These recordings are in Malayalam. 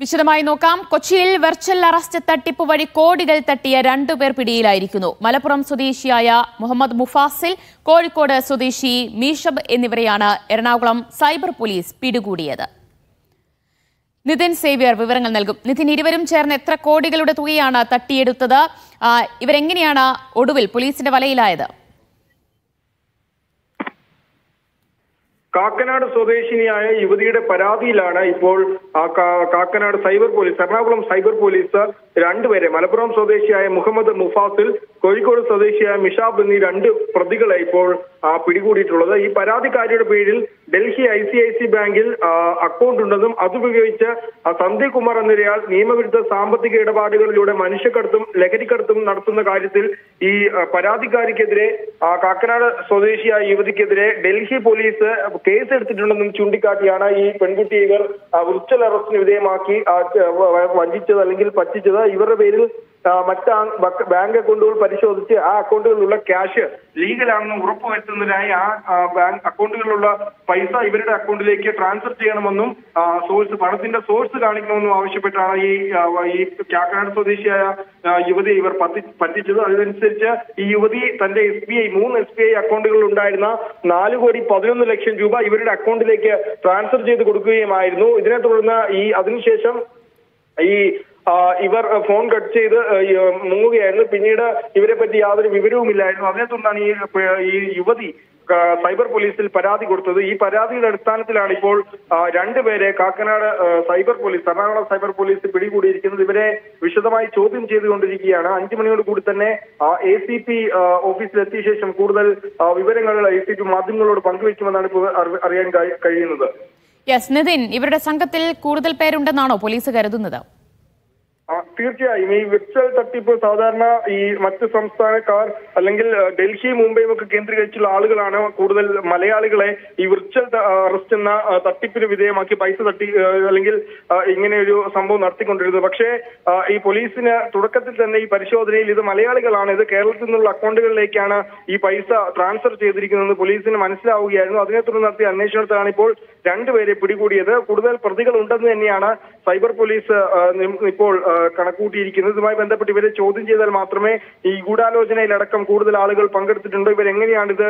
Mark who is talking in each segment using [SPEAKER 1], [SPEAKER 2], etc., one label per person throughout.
[SPEAKER 1] വിശദമായി നോക്കാം കൊച്ചിയിൽ വെർച്വൽ അറസ്റ്റ് തട്ടിപ്പ് വഴി കോടികൾ തട്ടിയ രണ്ടുപേർ പിടിയിലായിരിക്കുന്നു മലപ്പുറം സ്വദേശിയായ മുഹമ്മദ് മുഫാസിൽ കോഴിക്കോട് സ്വദേശി മീഷബ് എന്നിവരെയാണ് എറണാകുളം സൈബർ പോലീസ് പിടികൂടിയത് നിതിൻ സേവ്യർ വിവരങ്ങൾ നൽകും നിതിൻ ഇരുവരും ചേർന്ന് എത്ര കോടികളുടെ തുകയാണ് തട്ടിയെടുത്തത് ആ, ഇവരെങ്ങനെയാണ് ഒടുവിൽ പോലീസിന്റെ വലയിലായത്
[SPEAKER 2] കാക്കനാട് സ്വദേശിനിയായ യുവതിയുടെ പരാതിയിലാണ് ഇപ്പോൾ ആ കാ- Kakkanad cyber police Ernakulam cyber police രണ്ടുപേരെ മലപ്പുറം സ്വദേശിയായ മുഹമ്മദ് മുഫാസിൽ കോഴിക്കോട് സ്വദേശിയായ മിഷാബ് എന്നീ രണ്ട് പ്രതികളെ ഇപ്പോൾ ആ, പിടികൂടിയിട്ടുള്ളത് ഈ പരാതിക്കാരിയുടെ പേരിൽ Delhi I C I C ബാങ്കിൽ ആ, അക്കൗണ്ട് ഉണ്ടെന്നും അതുപയോഗിച്ച് ആ, സന്ദീപ് കുമാർ എന്നൊരാൾ നിയമവിരുദ്ധ സാമ്പത്തിക ഇടപാടുകളിലൂടെ മനുഷ്യക്കടത്തും ലഹരിക്കടത്തും നടത്തുന്ന കാര്യത്തിൽ ഈ ആ, പരാതിക്കാരിക്കെതിരെ ആ, കാക്കനാട് സ്വദേശിയായ യുവതിക്കെതിരെ ഡൽഹി പോലീസ് കേസ് എടുത്തിട്ടുണ്ടെന്നും ചൂണ്ടിക്കാട്ടിയാണ് ഈ പെൺകുട്ടിയെ ഇവർ വിർച്വൽ അറസ്റ്റിന് വിധേയമാക്കി ആ, വ- വ- വഞ്ചിച്ചത് അല്ലെങ്കിൽ പറ്റിച്ചത് ഇവരുടെ പേരിൽ ആ, മറ്റ് ആ ബക്ക് ബാങ്ക് അക്കൗണ്ടുകൾ പരിശോധിച്ച് ആ അക്കൗണ്ടുകളിലുള്ള ക്യാഷ് ലീഗലാണെന്ന് ഉറപ്പുവരുത്തുന്നതിനായി ആ ആ, ബാങ്ക് അക്കൗണ്ടുകളിലുള്ള പൈസ ഇവരുടെ അക്കൗണ്ടിലേക്ക് ട്രാൻസ്ഫർ ചെയ്യണമെന്നും ആ, സോഴ്സ് പണത്തിന്റെ സോഴ്സ് കാണിക്കണമെന്നും ആവശ്യപ്പെട്ടാണ് ഈ ആ, ഈ കാക്കനാട് സ്വദേശിയായ ആ, യുവതിയെ ഇവർ പറ്റി- പറ്റിച്ചത് അതനുസരിച്ച് ഈ യുവതി തന്റെ എസ് ബി ഐ മൂന്ന് എസ് ബി ഐ അക്കൗണ്ടുകളിൽ ഉണ്ടായിരുന്ന നാല് കോടി പതിനൊന്ന് ലക്ഷം രൂപ ഇവരുടെ അക്കൗണ്ടിലേക്ക് ട്രാൻസ്ഫർ ചെയ്ത് കൊടുക്കുകയുമായിരുന്നു ഇതിനെ തുടർന്ന് ഈ അതിനുശേഷം ഈ ആ, ഇവർ ഫോൺ കട്ട് ചെയ്ത് ആ, ഈ, മുങ്ങുകയായിരുന്നു പിന്നീട് ഇവരെ പറ്റി യാതൊരു വിവരവുമില്ലായിരുന്നു അതിനെ തുടർന്നാണ് ഈ പ- ഈ യുവതി ആ, സൈബർ പോലീസിൽ പരാതി കൊടുത്തത് ഈ പരാതിയുടെ അടിസ്ഥാനത്തിലാണ് ഇപ്പോൾ ആ, രണ്ടുപേരെ കാക്കനാട് ആ, cyber police Ernakulam cyber police പിടികൂടിയിരിക്കുന്നത് ഇവരെ വിശദമായി ചോദ്യം ചെയ്തുകൊണ്ടിരിക്കുകയാണ് അഞ്ചു മണിയോട് കൂടി തന്നെ എ സി പി ഓഫീസിലെത്തിയ ശേഷം കൂടുതൽ ആ, വിവരങ്ങൾ എ സി പി മാധ്യമങ്ങളോട് പങ്കുവയ്ക്കുമെന്നാണ് ഇപ്പോൾ അറി- അറിയാൻ കഴി- കഴിയുന്നത്
[SPEAKER 1] യെസ് നിതിൻ ഇവരുടെ സംഘത്തിൽ കൂടുതൽ പേരുണ്ടെന്നാണോ പോലീസ് കരുതുന്നത്
[SPEAKER 2] ആ, തീർച്ചയായും ഈ വിർച്വൽ തട്ടിപ്പ് സാധാരണ ഈ മറ്റ് സംസ്ഥാനക്കാർ അല്ലെങ്കിൽ ആ, ഡൽഹി മുംബൈ ഒക്കെ കേന്ദ്രീകരിച്ചുള്ള ആളുകളാണ് കൂടുതൽ മലയാളികളെ ഈ വിർച്വൽ ത- ആ, അറസ്റ്റ് എന്ന ആ, തട്ടിപ്പിന് വിധേയമാക്കി പൈസ തട്ടി ആ, അല്ലെങ്കിൽ ആ, ഇങ്ങനെ ഒരു സംഭവം നടത്തിക്കൊണ്ടിരുന്നത് പക്ഷേ ആ, ഈ പോലീസിന് തുടക്കത്തിൽ തന്നെ ഈ പരിശോധനയിൽ ഇത് മലയാളികളാണ് ഇത് കേരളത്തിൽ നിന്നുള്ള അക്കൗണ്ടുകളിലേക്കാണ് ഈ പൈസ ട്രാൻസ്ഫർ ചെയ്തിരിക്കുന്നതെന്ന് പോലീസിന് മനസ്സിലാവുകയായിരുന്നു അതിനെ തുടർന്ന് നടത്തിയ അന്വേഷണത്തിലാണ് ഇപ്പോൾ രണ്ടുപേരെ പിടികൂടിയത് കൂടുതൽ പ്രതികൾ ഉണ്ടെന്ന് തന്നെയാണ് സൈബർ പോലീസ് ആ, നി- ഇപ്പോൾ ആ, കണക്കൂട്ടിയിരിക്കുന്നത് ഇതുമായി ബന്ധപ്പെട്ട് ഇവരെ ചോദ്യം ചെയ്താൽ മാത്രമേ ഈ ഗൂഢാലോചനയിലടക്കം കൂടുതൽ ആളുകൾ പങ്കെടുത്തിട്ടുണ്ടോ ഇവരെങ്ങനെയാണിത്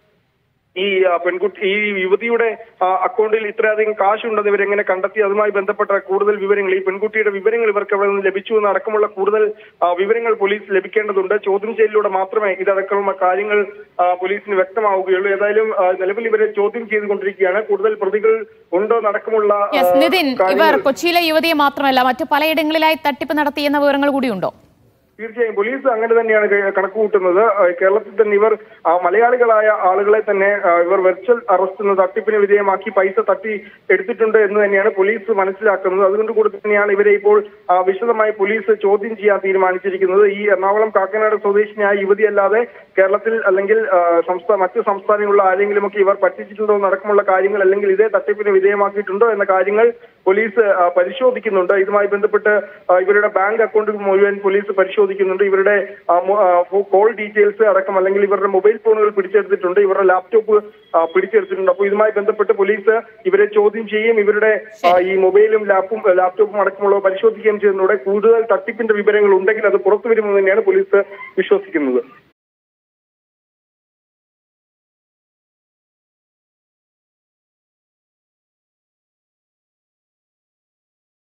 [SPEAKER 2] ഈ ആ, പെൺകുട്ടി ഈ യുവതിയുടെ ആ, അക്കൗണ്ടിൽ ഇത്രയധികം കാശുണ്ടെന്ന് ഇവരെങ്ങനെ കണ്ടെത്തി അതുമായി ബന്ധപ്പെട്ട കൂടുതൽ വിവരങ്ങൾ ഈ പെൺകുട്ടിയുടെ വിവരങ്ങൾ ഇവർക്ക് അവിടെ നിന്ന് ലഭിച്ചു എന്ന് അടക്കമുള്ള കൂടുതൽ ആ, വിവരങ്ങൾ പോലീസ് ലഭിക്കേണ്ടതുണ്ട് ചോദ്യം ചെയ്യലിലൂടെ മാത്രമേ ഇതടക്കമുള്ള കാര്യങ്ങൾ ആ, പോലീസിന് വ്യക്തമാവുകയുള്ളൂ ഏതായാലും ആ, നിലവിൽ ഇവരെ ചോദ്യം ചെയ്തുകൊണ്ടിരിക്കുകയാണ് കൂടുതൽ പ്രതികൾ ഉണ്ടോ നടക്കമുള്ള ആ,
[SPEAKER 1] യെസ് നിതിൻ ഇവർ
[SPEAKER 2] കാര്യങ്ങൾ
[SPEAKER 1] കൊച്ചിയിലെ യുവതിയെ മാത്രമല്ല മറ്റു പലയിടങ്ങളിലായി തട്ടിപ്പ് നടത്തിയെന്ന വിവരങ്ങൾ കൂടിയുണ്ടോ
[SPEAKER 2] തീർച്ചയായും പോലീസ് അങ്ങനെ തന്നെയാണ് ക- കണക്ക് കൂട്ടുന്നത് ആ, കേരളത്തിൽ തന്നെ ഇവർ ആ, മലയാളികളായ ആളുകളെ തന്നെ ആ, ഇവർ വെർച്വൽ അറസ്റ്റ് എന്ന തട്ടിപ്പിന് വിധേയമാക്കി പൈസ തട്ടി എടുത്തിട്ടുണ്ട് എന്ന് തന്നെയാണ് പോലീസ് മനസ്സിലാക്കുന്നത് അതുകൊണ്ട് കൂടി തന്നെയാണ് ഇവരെ ഇപ്പോൾ ആ, വിശദമായി പോലീസ് ചോദ്യം ചെയ്യാൻ തീരുമാനിച്ചിരിക്കുന്നത് ഈ എറണാകുളം കാക്കനാട് സ്വദേശിനിയായ യുവതിയല്ലാതെ കേരളത്തിൽ അല്ലെങ്കിൽ ആ, സംസ്ഥാന മറ്റ് സംസ്ഥാനങ്ങളിലുള്ള ആരെങ്കിലുമൊക്കെ ഇവർ പറ്റിച്ചിട്ടുണ്ടോ എന്നടക്കമുള്ള കാര്യങ്ങൾ അല്ലെങ്കിൽ ഇതേ തട്ടിപ്പിന് വിധേയമാക്കിയിട്ടുണ്ടോ എന്ന കാര്യങ്ങൾ പോലീസ് ആ, പരിശോധിക്കുന്നുണ്ട് ഇതുമായി ബന്ധപ്പെട്ട് ആ, ഇവരുടെ ബാങ്ക് അക്കൗണ്ട് മുഴുവൻ പോലീസ് പരിശോധിക്കുന്നുണ്ട് ഇവരുടെ ആ, മൊ- ആ, ഫോ- കോൾ ഡീറ്റെയിൽസ് അടക്കം അല്ലെങ്കിൽ ഇവരുടെ മൊബൈൽ ഫോണുകൾ പിടിച്ചെടുത്തിട്ടുണ്ട് ഇവരുടെ ലാപ്ടോപ്പ് ആ, പിടിച്ചെടുത്തിട്ടുണ്ട് അപ്പോൾ ഇതുമായി ബന്ധപ്പെട്ട് പോലീസ് ഇവരെ ചോദ്യം ചെയ്യുകയും ഇവരുടെ ആ, ഈ മൊബൈലും ലാപ്പും ലാപ്ടോപ്പും അടക്കമുള്ളവ പരിശോധിക്കുകയും ചെയ്യുന്നതോടെ കൂടുതൽ തട്ടിപ്പിന്റെ വിവരങ്ങൾ ഉണ്ടെങ്കിൽ അത് പുറത്തു വരുമെന്ന് തന്നെയാണ് പോലീസ് വിശ്വസിക്കുന്നത്